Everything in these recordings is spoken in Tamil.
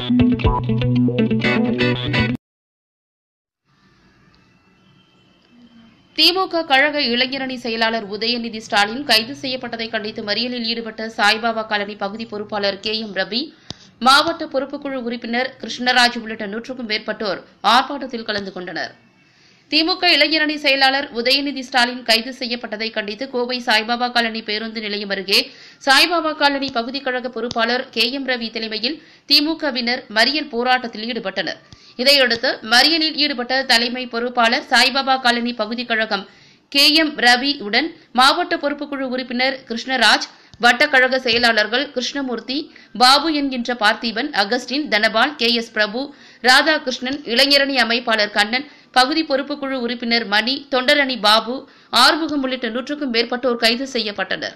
திமுக கழக இளைஞரணி செயலாளர் உதயநிதி ஸ்டாலின் கைது செய்யப்பட்டதை கண்டித்து மறியலில் ஈடுபட்ட சாய்பாபா காலனி பகுதி பொறுப்பாளர் கே எம் ரவி மாவட்ட பொறுப்புக்குழு உறுப்பினர் கிருஷ்ணராஜ் உள்ளிட்ட நூற்றுக்கும் மேற்பட்டோர் ஆர்ப்பாட்டத்தில் கலந்து கொண்டனர் திமுக இளைஞரணி செயலாளர் உதயநிதி ஸ்டாலின் கைது செய்யப்பட்டதை கண்டித்து கோவை சாய்பாபா காலனி பேருந்து நிலையம் அருகே சாய்பாபா காலனி பகுதி கழக பொறுப்பாளர் கே எம் ரவி தலைமையில் திமுகவினர் மறியல் போராட்டத்தில் ஈடுபட்டனர் இதையடுத்து மறியலில் ஈடுபட்ட தலைமை பொறுப்பாளர் சாய்பாபா காலனி பகுதி கழகம் கே எம் ரவி உடன் மாவட்ட பொறுப்புக்குழு உறுப்பினர் கிருஷ்ணராஜ் வட்டக்கழக செயலாளர்கள் கிருஷ்ணமூர்த்தி பாபு என்கின்ற Parthiban Augustine Dhanapal K S Prabhu Radhakrishnan இளைஞரணி அமைப்பாளர் கண்ணன் பகுதி பொறுப்புக்குழு உறுப்பினர் மணி தொண்டரணி பாபு ஆறுமுகம் உள்ளிட்ட நூற்றுக்கும் மேற்பட்டோர் கைது செய்யப்பட்டனர்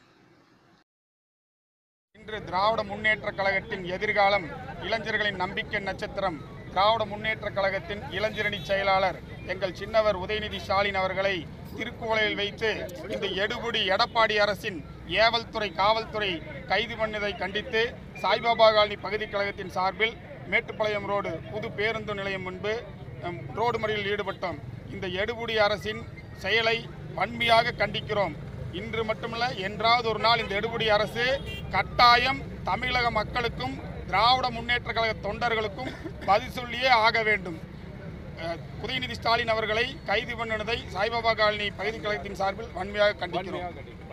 இன்று திராவிட முன்னேற்றக் கழகத்தின் எதிர்காலம் இளைஞர்களின் நம்பிக்கை நட்சத்திரம் திராவிட முன்னேற்றக் கழகத்தின் இளைஞரணி செயலாளர் எங்கள் சின்னவர் உதயநிதி ஸ்டாலின் அவர்களை திருக்குவளையில் வைத்து இந்த எடுபுடி எடப்பாடி அரசின் ஏவல்துறை காவல்துறை கைது பண்ணதை கண்டித்து சாய்பாபா காலனி பகுதி கழகத்தின் சார்பில் மேட்டுப்பாளையம் ரோடு புது பேருந்து நிலையம் முன்பு ஹம், ரோடு மறியலில் ஈடுபட்டோம் இந்த எடுபுடி அரசின் செயலை வன்மையாக கண்டிக்கிறோம் இன்று மட்டுமல்ல என்றாவது ஒரு நாள் இந்த எடுபடி அரசு கட்டாயம் தமிழக மக்களுக்கும் திராவிட முன்னேற்ற கழக தொண்டர்களுக்கும் பதில் சொல்லியே ஆக வேண்டும் அஹ், உதயநிதி ஸ்டாலின் அவர்களை கைது பண்ணினதை சாய்பாபா காலனி பகுதி கழகத்தின் சார்பில் வன்மையாக கண்டிக்கிறோம்